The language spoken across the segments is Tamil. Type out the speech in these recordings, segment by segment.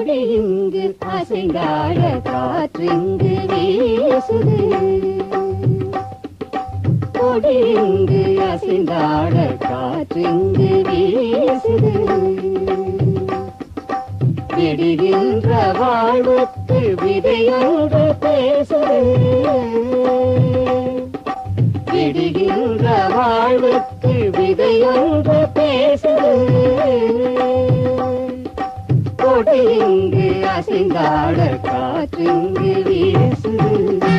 கொடி இங்கு அசைந்தாட காற்றிங்கு வீசுது கொடி இங்கு அசைந்தாட காற்றிங்கு வீசுது விடுகின்ற வாழ்வுக்கு விதையோடு பேசுது விடுகின்ற வாழ்வுக்கு விதையோடு பேசுது கொடி இங்கு அசைந்தாட காற்றிங்கு வீசுது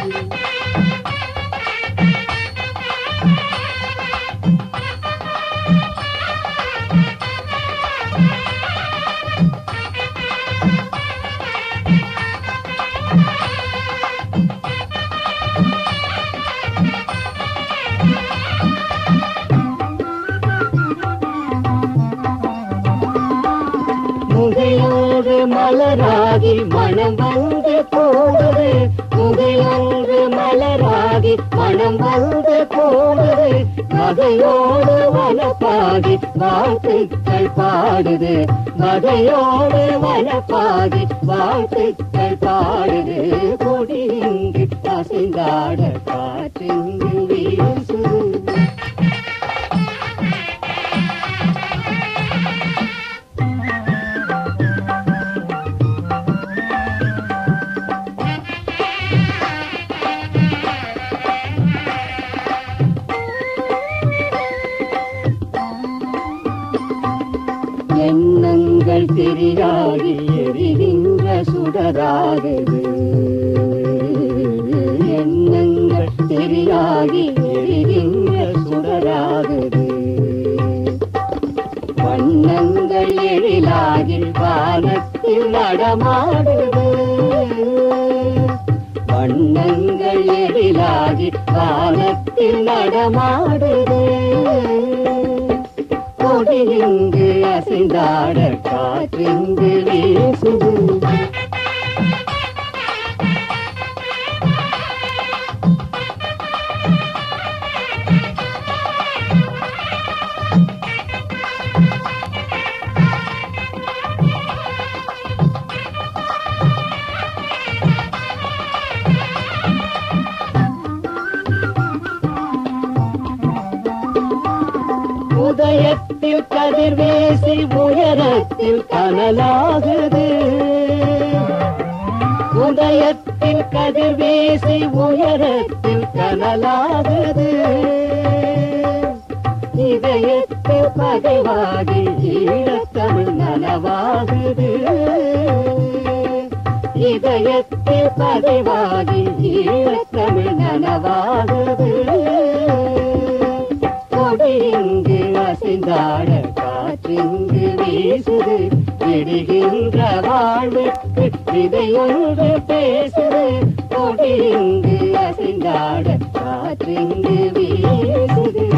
முகையோடு மலராகி மனம் வந்து போடுது முகையோடு மலராகி மனம் வந்து போடுது மகையோடு வனப்பாகி வாழ்த்துக்கள் பாடுது மகையோடு வனப்பாகி வாழ்த்துக்கள் பாடுது கொடி இங்கு அசைந்தாட காற்றிங்கு வீசுது எண்ணங்கள் திரியாகி எரிகின்ற சுடராகுது எண்ணங்கள் திரியாகி எரிகின்ற சுடராகுது வண்ணங்கள் எழிலாகி வானத்தில் நடமாடுது வண்ணங்கள் எழிலாகி வானத்தில் நடமாடுது கொடி இங்கு அசைந்தாட காற்றிங்கு வீசுது உதயத்தில் கதிர் வீசி உயரத்தில் கனலாகுது உதயத்தில் கதிர் வீசி உயரத்தில் கனலாகுது இதயத்தில் பகைவாகி ஈழத்தமிழ் நனவாகுது இதயத்தில் பகைவாகி ஈழத்தமிழ் நனவாகுது கொடி இங்கு அசைந்தாட காற்றிங்கு வீசுது விடுகின்ற வாழ்வுக்கு விதையோடு பேசுது கொடி இங்கு அசைந்தாட காற்றிங்கு வீசுது